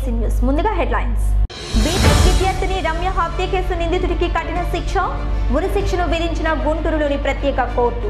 AC news ముందుగా headlines BTech విద్యార్థిని రమ్య హత్య కేసు నిందితుడికి కఠిన శిక్ష ఉరి శిక్షను విధించిన గుంటూరులోని ప్రత్యేక కోర్టు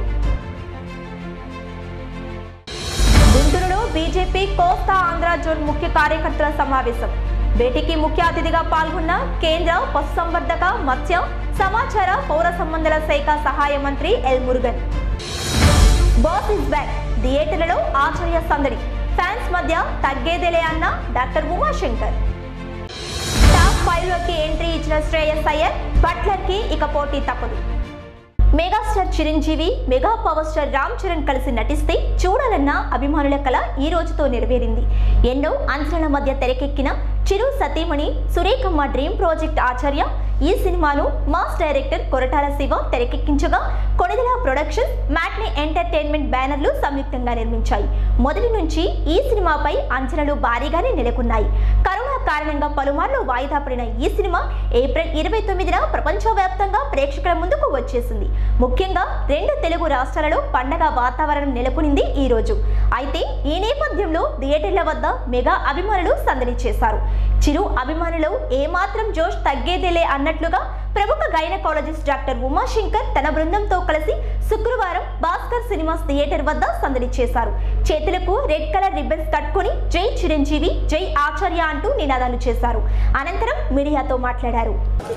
గుంటూరులో బీజేపీ కోస్తా ఆంధ్ర జోన్ ముఖ్య కార్యకర్తల సమావేశం భేటీకి ముఖ్య అతిథిగా పాల్గొన్న కేంద్ర పశుసంవర్ధక మత్స్య సమాచార పౌర సంబంధాల శాఖ సహాయ మంత్రి L Murugan boss is back థియేటర్లలో ఆచార్య సందడి ఫ్యాన్స్ మధ్య తగ్గేదేలే అన్న డాక్టర్ ఉమాశంకర్ టాప్ ఫైవ్ లోకి ఎంట్రీ ఇచ్చిన శ్రేయస్ అయ్యర్ బట్లర్ కి ఇక పోటీ తప్పదు megastar Chiranjeevi mega power star Ram Charan కలిసి నటిస్తే చూడాలన్న అభిమానుల కల ఈ రోజుతో నెరవేరింది ఎన్నో అంచనాల మధ్య తెరకెక్కిన చిరు సతీమణి సురేఖమ్మ డ్రీమ్ ప్రాజెక్ట్ ఆచార్య ఈ సినిమాను మాస్ డైరెక్టర్ కొరటాల శివ తెరకెక్కించగా కొణిదెల ప్రొడక్షన్స్ మ్యాట్నీ ఎంటర్టైన్మెంట్ బ్యానర్లు సంయుక్తంగా నిర్మించాయి మొదటి నుంచి ఈ సినిమాపై అంచనాలు భారీగానే నెలకొన్నాయి కరోనా కారణంగా పలుమార్లు వాయిదా పడిన ఈ సినిమా ఏప్రిల్ ఇరవై తొమ్మిదిన ప్రపంచవ్యాప్తంగా ప్రేక్షకుల ముందుకు వచ్చేసింది ముఖ్యంగా రెండు తెలుగు రాష్ట్రాలలో పండగ వాతావరణం నెలకొనింది ఈ రోజు అయితే ఈ నేపథ్యంలో థియేటర్ల వద్ద మెగా అభిమానులు సందడి చేశారు చిరు అభిమానులు ఏమాత్రం జోష్ తగ్గేదేలే అన్నట్లుగా ప్రముఖ గైనకాలజిస్ట్ డాక్టర్ ఉమాశంకర్ తన బృందంతో కలిసి శుక్రవారం భాస్కర్ సినిమాస్ థియేటర్ వద్ద సందడి చేశారు చేతులకు రెడ్ కలర్ రిబ్బన్స్ కట్టుకొని జై చిరంజీవి జై ఆచార్య అంటూ నినాదాలు చేశారు అనంతరం మీడియాతో మాట్లాడారు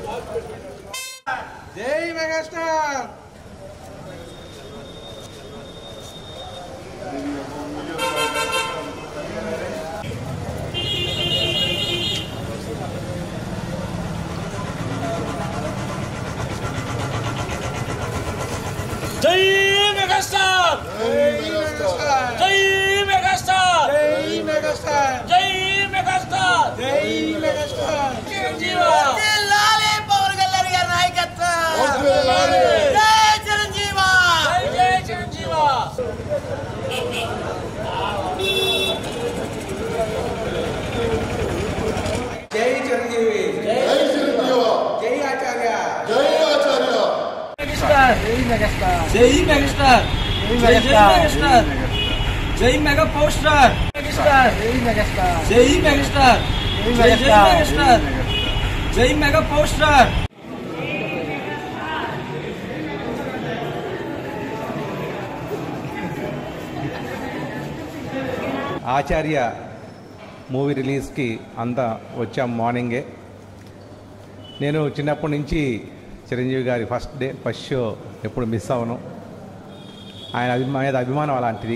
జై మెగాస్టార్ జై మెగాస్టార్ జై మెగాస్టార్ జై మెగాస్టార్ జై మెగాస్టార్ జై మెగాస్టార్ జై మెగాస్టార్ చిరంజీవ జిల్లాలే పవన్ కళ్యాణ్ గారి నాయకత్వం జై చిరంజీవ జై జై చిరంజీవ జై చిరంజీవి జై జై ఆచార్య మెగాస్టార్ జై మెగాస్టార్ జై జై మెగాస్టార్ జై మెగా పవర్ స్టార్ మెగాస్టార్ జై మెగాస్టార్ జై జై మెగాస్టార్ జై mega power star Acharya movie రిలీజ్కి అంతా వచ్చాం మార్నింగే నేను చిన్నప్పటి నుంచి చిరంజీవి గారి ఫస్ట్ డే ఫస్ట్ షో ఎప్పుడు మిస్ అవను ఆయన అభిమా మీద అభిమానం అలాంటిది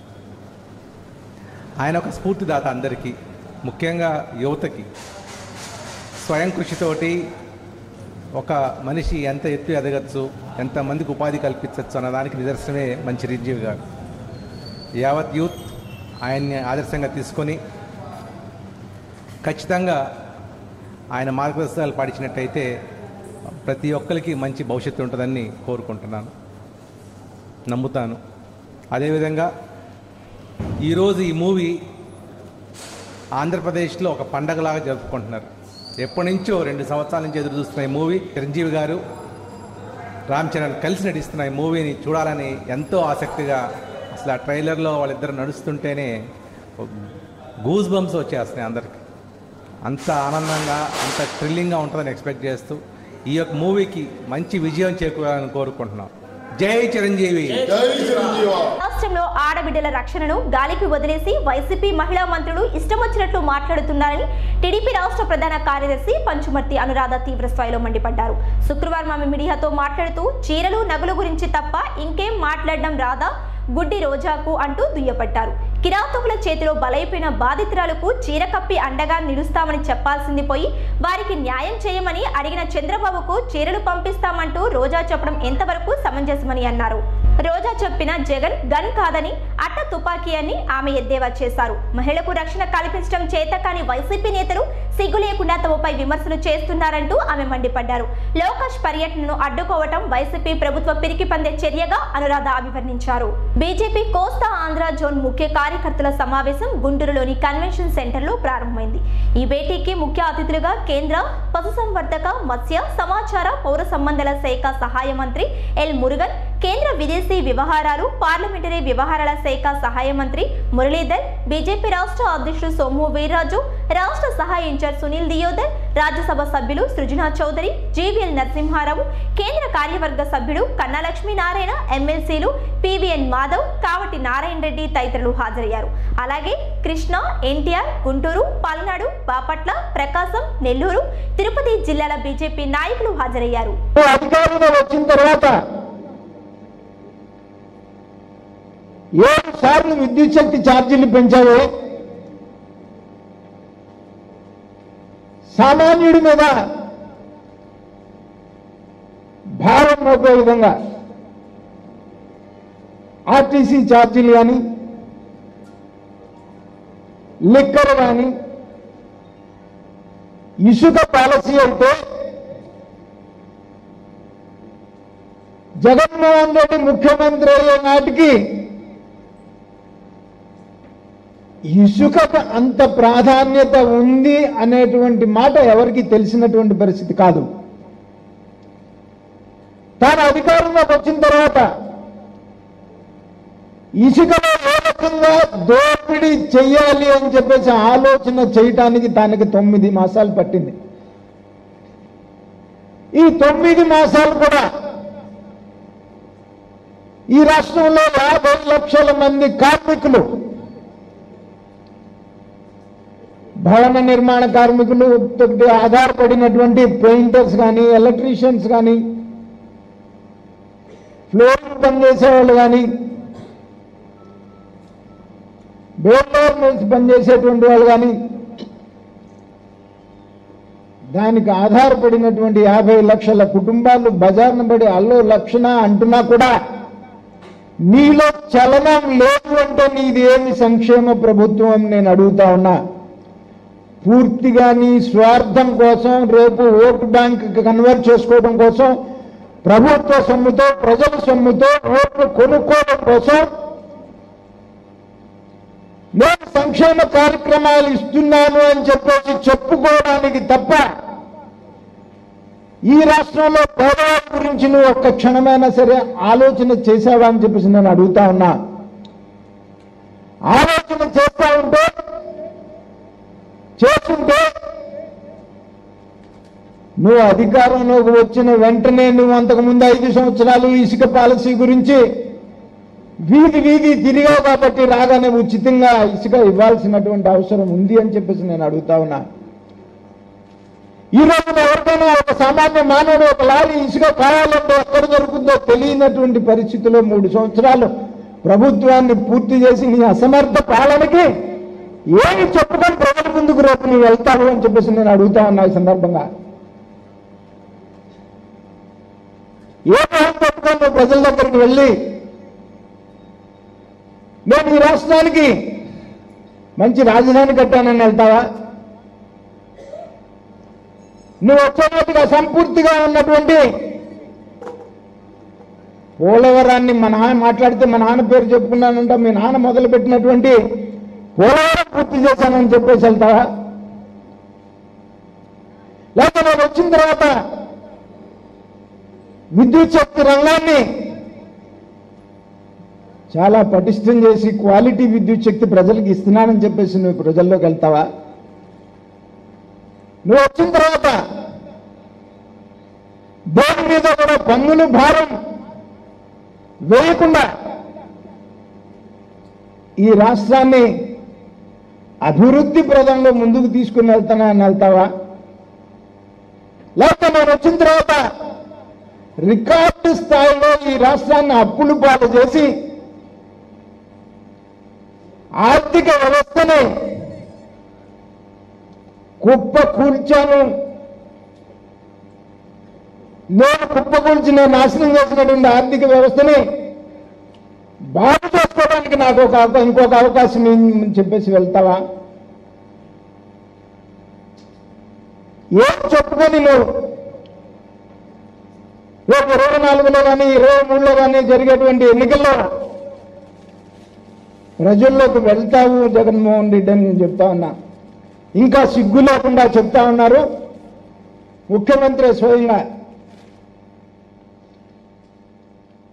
ఆయన ఒక స్ఫూర్తిదాత అందరికీ ముఖ్యంగా యువతకి స్వయం కృషితోటి ఒక మనిషి ఎంత ఎత్తు ఎదగచ్చు ఎంతమందికి ఉపాధి కల్పించవచ్చు అన్నదానికి నిదర్శనమే మన చిరంజీవి గారు యావత్ యూత్ ఆయన్ని ఆదర్శంగా తీసుకొని ఖచ్చితంగా ఆయన మార్గదర్శకాలు పాటించినట్టయితే ప్రతి ఒక్కరికి మంచి భవిష్యత్తు ఉంటుందని కోరుకుంటున్నాను నమ్ముతాను అదేవిధంగా ఈరోజు ఈ మూవీ ఆంధ్రప్రదేశ్లో ఒక పండగలాగా జరుపుకుంటున్నారు ఎప్పటి నుంచో రెండు సంవత్సరాల నుంచి ఎదురు చూస్తున్న ఈ మూవీ చిరంజీవి గారు రామ్ చరణ్ కలిసి నటిస్తున్న ఈ మూవీని చూడాలని ఎంతో ఆసక్తిగా అసలు ఆ ట్రైలర్లో వాళ్ళిద్దరు నడుస్తుంటేనే గూస్ బంప్స్ వచ్చేస్తున్నాయి అందరికి అంత ఆనందంగా అంత థ్రిల్లింగ్గా ఉంటుందని ఎక్స్పెక్ట్ చేస్తూ ఈ యొక్క మూవీకి మంచి విజయం చేకూరాలని కోరుకుంటున్నాం జై చిరంజీవి రాష్ట్రంలో ఆడబిడ్డల రక్షణను గాలికి వదిలేసి వైసీపీ మహిళా మంత్రులు ఇష్టం వచ్చినట్లు మాట్లాడుతున్నారని టీడీపీ రాష్ట్ర ప్రధాన కార్యదర్శి పంచుమర్తి అనురాధ తీవ్ర స్థాయిలో మండిపడ్డారు శుక్రవారం ఆమె మీడియాతో మాట్లాడుతూ చీరలు నగలు గురించి తప్ప ఇంకేం మాట్లాడడం రాదా గుడ్డి రోజాకు అంటూ దుయ్యపట్టారు కిరాతకుల చేతిలో బలైపోయిన బాధితురాలకు చీర కప్పి అండగా నిలుస్తామని చెప్పాల్సింది పోయి వారికి న్యాయం చేయమని అడిగిన చంద్రబాబుకు చీరలు పంపిస్తామంటూ రోజా చెప్పడం ఎంతవరకు సమంజసమని అన్నారు రోజా చెప్పిన జగన్ గన్ కాదని అట్ట తుపాకీ అని ఆమె ఎద్దేవా చేశారు మహిళకు రక్షణ కల్పించడం చేత కాని వైసీపీ నేతలు సిగ్గు లేకుండా తమపై విమర్శలు చేస్తున్నారంటూ ఆమె మండిపడ్డారు లోకేష్ పర్యటనను అడ్డుకోవటం వైసీపీ ప్రభుత్వ పిరికి పందే చర్యగా అనురాధ అభివర్ణించారు బీజేపీ కోస్తా ఆంధ్ర జోన్ ముఖ్య కార్యకర్తల సమావేశం గుంటూరులోని కన్వెన్షన్ సెంటర్లో ప్రారంభమైంది ఈ భేటీకి ముఖ్య అతిథులుగా కేంద్ర పశుసంవర్ధక మత్స్య సమాచార పౌర సంబంధాల శాఖ సహాయ మంత్రి ఎల్ మురుగన్ కేంద్ర విదేశీ వ్యవహారాలు పార్లమెంటరీ వ్యవహారాల శాఖ సహాయ మంత్రి మురళీధర్ బీజేపీ రాష్ట్ర అధ్యక్షుడు సోము వీర్రాజు రాష్ట్ర సహాయ ఇన్ఛార్జ్ సునీల్ దియోదర్ రాజ్యసభ సభ్యులు సృజనా చౌదరి జీవీఎల్ నరసింహారావు కేంద్ర కార్యవర్గ సభ్యుడు కన్నా లక్ష్మీనారాయణ ఎమ్మెల్సీలు పివిఎన్ మాధవ్ కావటి నారాయణ రెడ్డి తదితరులు హాజరయ్యారు అలాగే కృష్ణ ఎన్టీఆర్ గుంటూరు పల్నాడు బాపట్ల ప్రకాశం నెల్లూరు తిరుపతి జిల్లాల బీజేపీ నాయకులు హాజరయ్యారు నువ్వు అధికారంలో వచ్చిన తర్వాత ఏడు సార్లు విద్యుత్ శక్తి ఛార్జీలు పెంచావు సామాన్యుడి మీద భారం మోపే విధంగా ఆర్టీసీ ఛార్జీలు కానీ లిక్కర్ కానీ ఇసుక పాలసీ అయితే జగన్మోహన్ రెడ్డి ముఖ్యమంత్రి అయ్యే నాటికి ఇసుకకు అంత ప్రాధాన్యత ఉంది అనేటువంటి మాట ఎవరికి తెలిసినటువంటి పరిస్థితి కాదు తాను అధికారంలోకి వచ్చిన తర్వాత ఇసుకలో ఏ రకంగా దోపిడీ చెయ్యాలి అని చెప్పేసి ఆలోచన చేయటానికి దానికి తొమ్మిది మాసాలు పట్టింది ఈ తొమ్మిది మాసాలు కూడా ఈ రాష్ట్రంలో యాభై లక్షల మంది కార్మికులు భవన నిర్మాణ కార్మికులు తోటి ఆధారపడినటువంటి పెయింటర్స్ కానీ ఎలక్ట్రీషియన్స్ కానీ ఫ్లోరింగ్ పనిచేసే వాళ్ళు కానీ బేల్డర్ మిల్స్ పనిచేసేటువంటి వాళ్ళు కానీ దానికి ఆధారపడినటువంటి యాభై లక్షల కుటుంబాలు బజార్న పడి అల్లో లక్షణ అంటున్నా కూడా నీలో చలనం లేదు అంటే నీది ఏమి సంక్షేమ ప్రభుత్వం అని నేను అడుగుతా ఉన్నా పూర్తిగా నీ స్వార్థం కోసం రేపు ఓటు బ్యాంక్ కన్వర్ట్ చేసుకోవడం కోసం ప్రభుత్వ సొమ్ముతో ప్రజల సొమ్ముతో ఓట్లు కొనుక్కోవడం కోసం నేను సంక్షేమ కార్యక్రమాలు ఇస్తున్నాను అని చెప్పేసి చెప్పుకోవడానికి తప్ప ఈ రాష్ట్రంలో పేదవాళ్ళ గురించి నువ్వు ఒక్క క్షణమైనా సరే ఆలోచన చేశావా అని చెప్పేసి నేను అడుగుతా ఉన్నా ఆలోచన చేస్తా ఉంటే చేస్తుంటే నువ్వు అధికారంలోకి వచ్చిన వెంటనే నువ్వు అంతకుముందు ఐదు సంవత్సరాలు ఇసుక పాలసీ గురించి వీధి వీధి తిరిగావు కాబట్టి రాగానే ఉచితంగా ఇసుక ఇవ్వాల్సినటువంటి అవసరం ఉంది అని చెప్పేసి నేను అడుగుతా ఉన్నా ఈ రోజున ఎవరికైనా ఒక సామాన్య మానవుడు ఒక లారీ ఇసుక కావాలంటే ఎక్కడ దొరుకుతుందో తెలియనటువంటి పరిస్థితిలో మూడు సంవత్సరాలు ప్రభుత్వాన్ని పూర్తి చేసి నీ అసమర్థ పాలనకి ఏమి చెప్పుకొని ప్రజల ముందుకు రేపు నువ్వు వెళ్తావు అని చెప్పేసి నేను అడుగుతా ఉన్నా ఈ సందర్భంగా ఏ మొహం పెట్టుకొని నువ్వు ప్రజల దగ్గరికి వెళ్ళి నేను ఈ రాష్ట్రానికి మంచి రాజధాని కట్టానని వెళ్తావా నువ్వు వచ్చేటట్టుగా సంపూర్తిగా ఉన్నటువంటి పోలవరాన్ని మా నాన్న మాట్లాడితే మా నాన్న పేరు చెప్పుకున్నానంట మీ నాన్న మొదలుపెట్టినటువంటి పోలవరం పూర్తి చేశానని చెప్పేసి వెళ్తావా లేక నేను వచ్చిన తర్వాత విద్యుత్ శక్తి రంగాన్ని చాలా పటిష్టం చేసి క్వాలిటీ విద్యుత్ శక్తి ప్రజలకు ఇస్తున్నానని చెప్పేసి నువ్వు ప్రజల్లోకి వెళ్తావా నువ్వు వచ్చిన తర్వాత దేని మీద కూడా పన్నులు భారం వేయకుండా ఈ రాష్ట్రాన్ని అభివృద్ధి ప్రదంలో ముందుకు తీసుకుని వెళ్తానని వెళ్తావా లేకపోతే నేను వచ్చిన తర్వాత రికార్డు స్థాయిలో ఈ రాష్ట్రాన్ని అప్పులు పాలు చేసి ఆర్థిక వ్యవస్థని కుప్ప కూల్చాను నేను కుప్ప కూల్చి నేను నాశనం చేసినటువంటి ఆర్థిక వ్యవస్థని బాగు చేసుకోవడానికి నాకు ఒక అవకా- ఇంకొక అవకాశం ఇవ్వమని చెప్పేసి వెళ్తావా ఏం చెప్పుకొని నువ్వు రేపు ఇరవై నాలుగులో కానీ ఇరవై మూడులో కానీ జరిగేటువంటి ఎన్నికల్లో ప్రజల్లోకి వెళ్తావు జగన్మోహన్ రెడ్డి అని నేను చెప్తా ఉన్నా ఇంకా సిగ్గు లేకుండా చెప్తా ఉన్నారు ముఖ్యమంత్రి స్వయంగా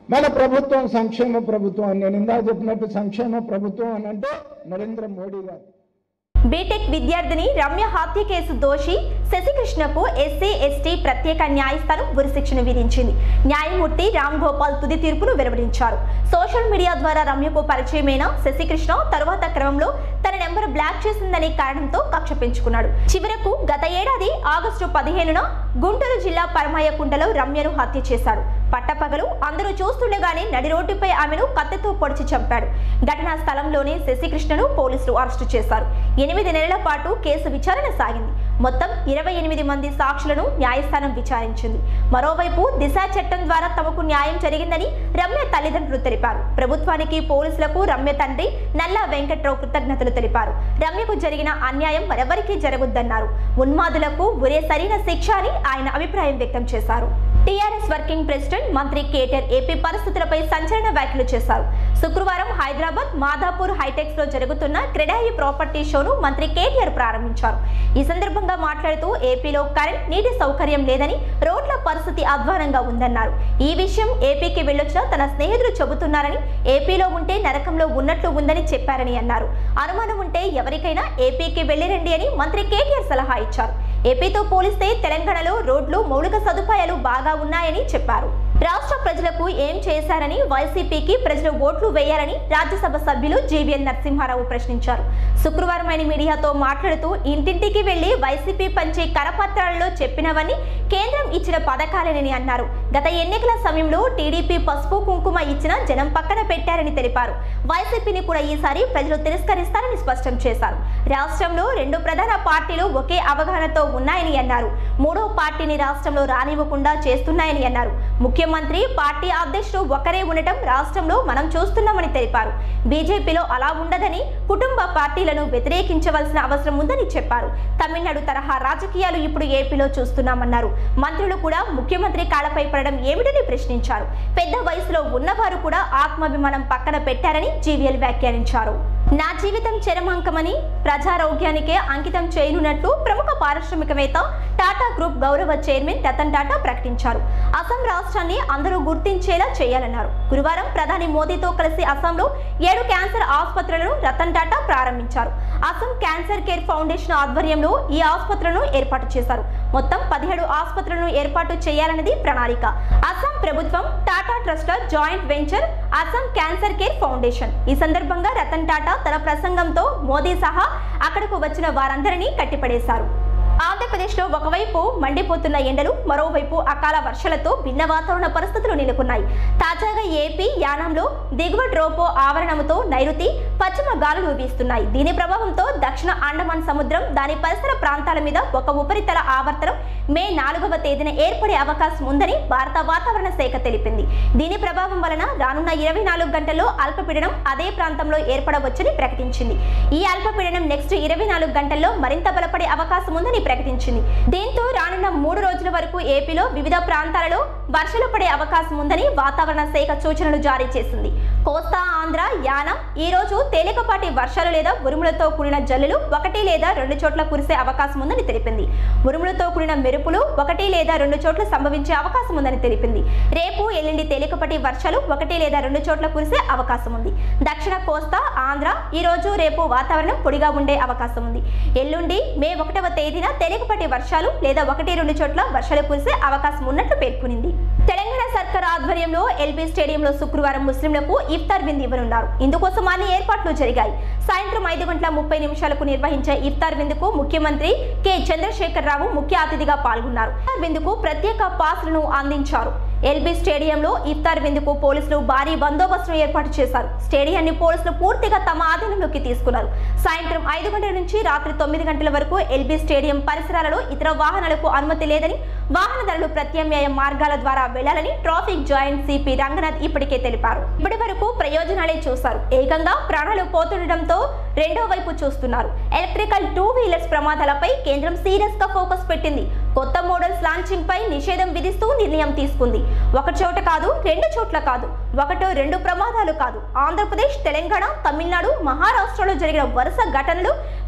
మన ప్రభుత్వం సంక్షేమ ప్రభుత్వం అని నేను ఇందా చెప్పినట్టు సంక్షేమ ప్రభుత్వం అని అంటే నరేంద్ర మోడీ గారు బీటెక్ విద్యార్థిని రమ్య హత్య కేసు దోషి శశికృష్ణకు ఎస్సీ ఎస్టీ ప్రత్యేక న్యాయస్థానం ఉరిశిక్షను విధించింది న్యాయమూర్తి రామ్ గోపాల్ తుది తీర్పును వెలువరించారు సోషల్ మీడియా ద్వారా రమ్యకు పరిచయమైన శశికృష్ణ తరువాత క్రమంలో తన నెంబర్ బ్లాక్ చేసిందనే కారణంతో కక్ష పెంచుకున్నాడు చివరకు గత ఏడాది ఆగస్టు పదిహేనున గుంటూరు జిల్లా పరమయ్యకుంటలో రమ్యను హత్య చేశాడు పట్టపగలు అందరూ చూస్తుండగానే నడి రోడ్డుపై ఆమెను కత్తితో పొడిచి చంపాడు ఘటనా స్థలంలోనే శశికృష్ణను పోలీసులు అరెస్టు చేశారు ఎనిమిది నెలల పాటు కేసు విచారణ సాగింది మొత్తం ఇరవై ఎనిమిది మంది సాక్షులను న్యాయస్థానం విచారించింది మరోవైపు దిశ చట్టం ద్వారా తమకు న్యాయం జరిగిందని రమ్య తల్లిదండ్రులు తెలిపారు ప్రభుత్వానికి పోలీసులకు రమ్య తండ్రి నల్లా వెంకట్రావు కృతజ్ఞతలు తెలిపారు రమ్యకు జరిగిన అన్యాయం మరెవరికీ జరగొద్దన్నారు ఉన్మాదులకు ఒరే సరైన శిక్ష అని ఆయన అభిప్రాయం వ్యక్తం చేశారు టీఆర్ఎస్ వర్కింగ్ ప్రెసిడెంట్ మంత్రి కేటీఆర్ ఏపీ పరిస్థితులపై సంచలన వ్యాఖ్యలు చేశారు శుక్రవారం హైదరాబాద్ మాదాపూర్ హైటెక్స్ లో జరుగుతున్న క్రెడాయి ప్రాపర్టీ షోను మంత్రి కేటీఆర్ ప్రారంభించారు ఈ సందర్భంగా మాట్లాడుతూ ఏపీలో కరెంట్ నీటి సౌకర్యం లేదని రోడ్ల పరిస్థితి అధ్వానంగా ఉందన్నారు ఈ విషయం ఏపీకి వెళ్ళొచ్చిన తన స్నేహితులు చెబుతున్నారని ఏపీలో ఉంటే నరకంలో ఉన్నట్లు ఉందని చెప్పారని అన్నారు అనుమానం ఉంటే ఎవరికైనా ఏపీకి వెళ్ళిరండి అని మంత్రి కేటీఆర్ సలహా ఇచ్చారు ఏపీతో పోలిస్తే తెలంగాణలో రోడ్లు మౌలిక సదుపాయాలు బాగా ఉన్నాయని చెప్పారు రాష్ట్ర ప్రజలకు ఏం చేశారని వైసీపీకి ప్రజలు ఓట్లు వేయాలని రాజ్యసభ సభ్యులు జీవీఎల్ నరసింహారావు ప్రశ్నించారు శుక్రవారం ఆయన మీడియాతో మాట్లాడుతూ ఇంటింటికి వెళ్లి వైసీపీ పంచే కరపత్రాలలో చెప్పినవన్నీ కేంద్రం ఇచ్చిన పథకాలేనని అన్నారు గత ఎన్నికల సమయంలో టీడీపీ పసుపు కుంకుమ ఇచ్చిన జనం పక్కన పెట్టారని తెలిపారు వైసీపీని కూడా ఈసారి ప్రజలు తిరస్కరిస్తారని స్పష్టం చేశారు రాష్ట్రంలో రెండు ప్రధాన పార్టీలు ఒకే అవగాహనతో ఉన్నాయని అన్నారు మూడో పార్టీని రాష్ట్రంలో రానివ్వకుండా చేస్తున్నాయని అన్నారు ముఖ్యమంత్రి పార్టీ అధ్యక్షుడు ఒకరే ఉండటం రాష్ట్రంలో మనం చూస్తున్నామని తెలిపారు బీజేపీలో అలా ఉండదని కుటుంబ పార్టీలను వ్యతిరేకించవలసిన అవసరం ఉందని చెప్పారు తమిళనాడు తరహా రాజకీయాలు ఇప్పుడు ఏపీలో చూస్తున్నామన్నారు మంత్రులు కూడా ముఖ్యమంత్రి కాళ్ళపై పడడం ఏమిటని ప్రశ్నించారు పెద్ద వయసులో ఉన్నవారు కూడా ఆత్మాభిమానం పక్కన పెట్టారని జీవీఎల్ వ్యాఖ్యానించారు నా జీవితం చరమాంకమని ప్రజారోగ్యానికే అంకితం చేయనున్నట్లు ప్రముఖ పారిశ్రామికవేత్త టాటా గ్రూప్ గౌరవ చైర్మన్ రతన్ టాటా ప్రకటించారు అస్సాం రాష్ట్రాన్ని అందరూ గుర్తించేలా చేయాలన్నారు గురువారం ప్రధాని మోదీతో కలిసి అస్సాంలో ఏడు క్యాన్సర్ ఆసుపత్రులను రతన్ టాటా ప్రారంభించారు అస్సాం క్యాన్సర్ కేర్ ఫౌండేషన్ ఆధ్వర్యంలో ఈ ఆసుపత్రులను ఏర్పాటు చేశారు మొత్తం పదిహేడు ఆసుపత్రులను ఏర్పాటు చేయాలన్నది ప్రణాళిక అస్సాం ప్రభుత్వం Tata trust joint venture Assam cancer care foundation ఈ సందర్భంగా రతన్ టాటా తన ప్రసంగంతో మోదీ సహా అక్కడకు వచ్చిన వారందరినీ కట్టిపడేశారు ఆంధ్రప్రదేశ్లో ఒకవైపు మండిపోతున్న ఎండలు మరోవైపు అకాల వర్షాలతో భిన్న వాతావరణ పరిస్థితులు నెలకొన్నాయి తాజాగా ఏపీ యానంలో దిగువ ట్రోపో ఆవరణంతో నైరుతి పశ్చిమ గాలులు వీస్తున్నాయి దీని ప్రభావంతో దక్షిణ అండమాన్ సముద్రం దాని పరిసర ప్రాంతాల మీద ఒక ఉపరితల ఆవర్తనం మే నాలుగవ తేదీన ఏర్పడే అవకాశం ఉందని భారత వాతావరణ శాఖ తెలిపింది దీని ప్రభావం వలన రానున్న ఇరవై నాలుగు గంటల్లో అల్పపీడనం అదే ప్రాంతంలో ఏర్పడవచ్చని ప్రకటించింది ఈ అల్పపీడనం నెక్స్ట్ ఇరవై నాలుగు గంటల్లో మరింత బలపడే అవకాశం ఉందని ప్రకటించింది దీంతో రానున్న మూడు రోజుల వరకు ఏపీలో వివిధ ప్రాంతాలలో వర్షాలు పడే అవకాశం ఉందని వాతావరణ శాఖ సూచనలు జారీ చేసింది కోస్తా ఆంధ్ర యానం ఈ రోజు తేలికపాటి వర్షాలు లేదా ఉరుములతో కూడిన జల్లులు ఒకటి లేదా రెండు చోట్ల కురిసే అవకాశం ఉందని తెలిపింది ఉరుములతో కూడిన మెరుపులు ఒకటి లేదా రెండు చోట్ల సంభవించే అవకాశం ఉందని తెలిపింది రేపు ఎల్లుండి తేలికపాటి వర్షాలు ఒకటి లేదా రెండు చోట్ల కురిసే అవకాశం ఉంది దక్షిణ కోస్తా ఆంధ్ర ఈ రోజు రేపు వాతావరణం పొడిగా ఉండే అవకాశం ఉంది ఎల్లుండి మే ఒకటవ తేదీన తేలికపాటి వర్షాలు లేదా ఒకటి రెండు చోట్ల వర్షాలు కురిసే అవకాశం ఉన్నట్లు పేర్కొనింది తెలంగాణ సర్కార్ ఆధ్వర్యంలో ఎల్బీ స్టేడియంలో శుక్రవారం ముస్లింలకు ఇఫ్తార్ విందు ఇవ్వనున్నారు ఇందుకోసం అన్ని ఏర్పాట్లు జరిగాయి సాయంత్రం ఐదు గంటల ముప్పై నిమిషాలకు నిర్వహించే ఇఫ్తార్ విందుకు ముఖ్యమంత్రి కె చంద్రశేఖర్ రావు ముఖ్య అతిథిగా పాల్గొన్నారు ఇఫ్తార్ విందుకు ప్రత్యేక పాస్లను అందించారు ఎల్బీ స్టేడియంలో ఇఫ్తార్ విందుకు పోలీసులు భారీ బందోబస్తును ఏర్పాటు చేశారు స్టేడియాన్ని పోలీసులు పూర్తిగా తమ ఆధీనంలోకి తీసుకున్నారు సాయంత్రం ఐదు గంటల నుంచి రాత్రి తొమ్మిది గంటల వరకు ఎల్బీ స్టేడియం పరిసరాలలో ఇతర వాహనాలకు అనుమతి లేదని వాహనదారులు ప్రత్యామ్నాయ మార్గాల ద్వారా వెళ్లాలని ట్రాఫిక్ జాయింట్ సిపి రంగనాథ్ ఇప్పటికే తెలిపారు ఇప్పటి వరకు ప్రయోజనాలే చూశారు ఏకంగా ప్రాణాలు పోతుండటంతో రెండో వైపు చూస్తున్నారు ఎలక్ట్రికల్ టూ వీలర్స్ ప్రమాదాలపై కేంద్రం సీరియస్ గా ఫోకస్ పెట్టింది కొత్త మోడల్స్ లాంచింగ్ పై నిషేధం విధిస్తూ నిర్ణయం తీసుకుంది ఒక చోట కాదు రెండు చోట్ల కాదు ఒకటో రెండు ప్రమాదాలు కాదు ఆంధ్రప్రదేశ్ తెలంగాణ తమిళనాడు మహారాష్ట్రలో జరిగిన వరుస ఘటనలు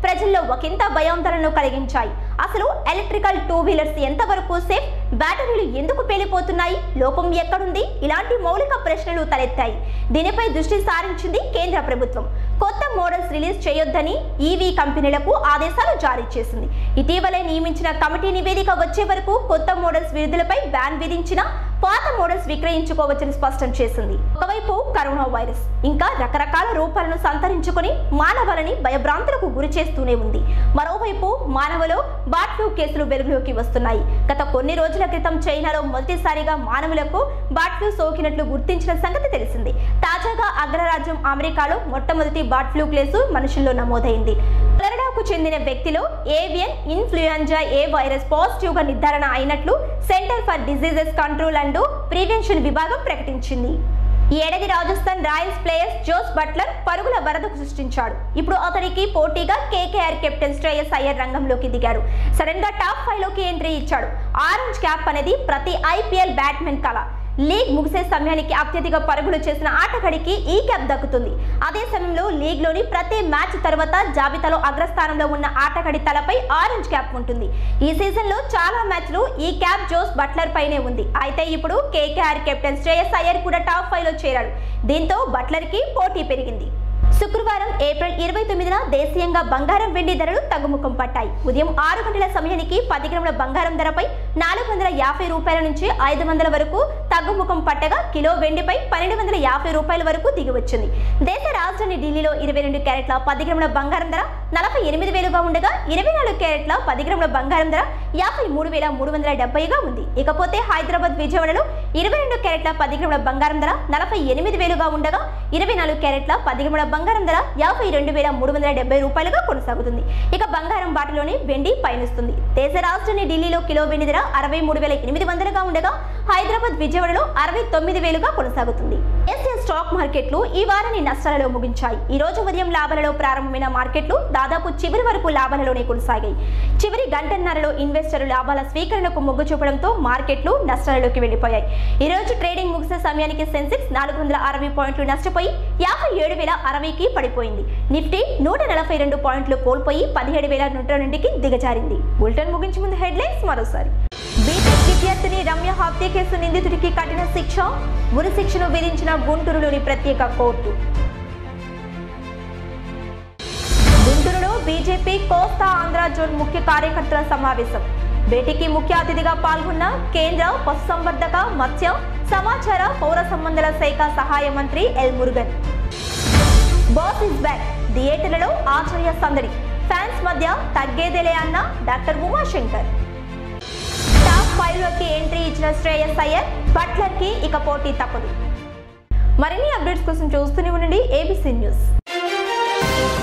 ప్రజల్లో ఒకంత భయాందోళనను కలిగించాయి అసలు ఎలక్ట్రికల్ టూ వీలర్స్ ఎంతవరకు సేఫ్ బ్యాటరీలు ఎందుకు పేలిపోతున్నాయి లోపం ఎక్కడుంది ఇలాంటి మౌలిక ప్రశ్నలు తలెత్తాయి దీనిపై దృష్టి సారించింది కేంద్ర ప్రభుత్వం కొత్త మోడల్స్ రిలీజ్ చేయొద్దని ఈవీ కంపెనీలకు ఆదేశాలు జారీ చేసింది ఇటీవలే నియమించిన కమిటీ నివేదిక వచ్చే వరకు కొత్త మోడల్స్ విడుదలపై బ్యాన్ విధించిన పాత మోడల్స్ విక్రయించుకోవచ్చని స్పష్టం చేసింది ఒకవైపు కరోనా వైరస్ ఇంకా రకరకాల రూపాలను సంతరించుకొని మానవాళిని భయభ్రాంతులకు గురి చేస్తూనే ఉంది మరోవైపు మానవులు బాట్ ఫ్లూ కేసులు వెలుగులోకి వస్తున్నాయి గత కొన్ని రోజుల క్రితం చైనాలో మొదటిసారిగా మానవులకు బాట్ ఫ్లూ సోకినట్లు గుర్తించిన సంగతి తెలిసింది తాజాగా అగ్రరాజ్యం అమెరికాలో మొట్టమొదటి బాట్ ఫ్లూ కేసు మనుషుల్లో నమోదైంది ఫ్లోరిడాకు చెందిన వ్యక్తిలో avian influenza A virus positive గా నిర్ధారణ అయినట్లు center for diseases control and prevention విభాగం ప్రకటించింది ఈ ఏడాది Rajasthan Royals players Jos Buttler పరుగుల వరదకు సృష్టించాడు ఇప్పుడు అతనికి పోటీగా కేకేఆర్ కెప్టెన్ శ్రేయస్ అయ్యర్ రంగంలోకి దిగాడు సడన్ గా టాప్ ఫైవ్ లోకి ఎంట్రీ ఇచ్చాడు ఆరెంజ్ క్యాప్ అనేది ప్రతి ఐపీఎల్ బ్యాట్మెన్ కళ లీగ్ ముగిసే సమయానికి అత్యధిక పరుగులు చేసిన ఆటగాడికి ఈ క్యాప్ దక్కుతుంది అదే సమయంలో లీగ్ లోని ప్రతి మ్యాచ్ తర్వాత జాబితాలో అగ్రస్థానంలో ఉన్న ఆటగాడి తలపై ఆరెంజ్ క్యాప్ ఉంటుంది ఈ సీజన్ లో చాలా మ్యాచ్లు ఈ క్యాప్ జోస్ బట్లర్ పైనే ఉంది అయితే ఇప్పుడు కేకేఆర్ కెప్టెన్ శ్రేయస్ అయ్యర్ కూడా టాప్ ఫైవ్ లో చేరాడు దీంతో బట్లర్ కి పోటీ పెరిగింది శుక్రవారం ఏప్రిల్ ఇరవై తొమ్మిదిన దేశీయంగా బంగారం వెండి ధరలు తగ్గుముఖం పట్టాయి ఉదయం ఆరు గంటల సమయానికి పది గ్రాముల బంగారం ధరపై నాలుగు వందల యాభై రూపాయల నుంచి ఐదు వందల వరకు తగ్గుముఖం పట్టగా కిలో వెండిపై పన్నెండు వందల యాభై రూపాయల వరకు దిగి వచ్చింది దేశ రాజధాని ఢిల్లీలో ఇరవై రెండు క్యారెట్ల పది గ్రాముల బంగారం ధర నలభై ఎనిమిది వేలుగా ఉండగా ఇరవై నాలుగు క్యారెట్ల పది గ్రాముల బంగారం ధర యాభై మూడు వేల మూడు వందల డెబ్బైగా ఉంది ఇకపోతే హైదరాబాద్ విజయవాడలో ఇరవై రెండు క్యారెట్ల పది గ్రాముల బంగారం ధర నలభై ఎనిమిది వేలుగా ఉండగా ఇరవై నాలుగు క్యారెట్ల పది గ్రాముల బంగారం ధర యాభై రెండు వేల మూడు వందల డెబ్బై రూపాయలుగా కొనసాగుతుంది ఇక బంగారం బాటలోనే వెండి పయనిస్తుంది దేశ రాజధాని ఢిల్లీలో కిలో వెండి ధర అరవై మూడు వేల ఎనిమిది వందలుగా ఉండగా హైదరాబాద్ విజయవాడలో అరవై తొమ్మిది వేలుగా కొనసాగుతుంది దేశీయ స్టాక్ మార్కెట్లు ఈ వారాన్ని నష్టాలలో ముగించాయి ఈ రోజు ఉదయం లాభాలలో ప్రారంభమైన మార్కెట్లు దాదాపు చివరి వరకు లాభాలలోనే కొనసాగాయి చివరి గంటన్నరలో ఇన్వెస్టర్లు లాభాల స్వీకరణకు మొగ్గు చూపడంతో మార్కెట్లు నష్టాలలోకి వెళ్లిపోయాయి ఈ రోజు ట్రేడింగ్ ముగిసే సమయానికి సెన్సెక్స్ నాలుగు వందల అరవై పాయింట్లు నష్టపోయి యాభై ఏడు వేల అరవైకి పడిపోయింది నిఫ్టీ నూట నలభై రెండు పాయింట్లు కోల్పోయి పదిహేడు వేల నూట రెండుకి దిగజారింది బులెటిన్ ముగించే ముందు హెడ్లైన్స్ మరోసారి బీటెక్ విద్యార్థిని రమ్య హత్య కేసు నిందితుడికి కఠిన శిక్ష ఉరి శిక్షను విధించిన గుంటూరులోని ప్రత్యేక కోర్టు గుంటూరులో బీజేపీ కోస్తా ఆంధ్ర జోన్ ముఖ్య కార్యకర్తల సమావేశం భేటీకి ముఖ్య అతిథిగా పాల్గొన్న కేంద్ర పశుసంవర్ధక మత్స్య సమాచార పౌర సంబంధాల శాఖ సహాయ మంత్రి L Murugan boss is back థియేటర్లలో ఆచార్య సందడి ఫ్యాన్స్ మధ్య తగ్గేదేలే అన్న డాక్టర్ ఉమాశంకర్ టాప్ ఫైవ్ లోకి ఎంట్రీ ఇచ్చిన శ్రేయస్ అయ్యర్ బట్లర్ కి ఇక పోటీ తప్పదు మరిన్ని అప్డేట్స్ కోసం చూస్తూనే ఉండండి ఏబీసీ న్యూస్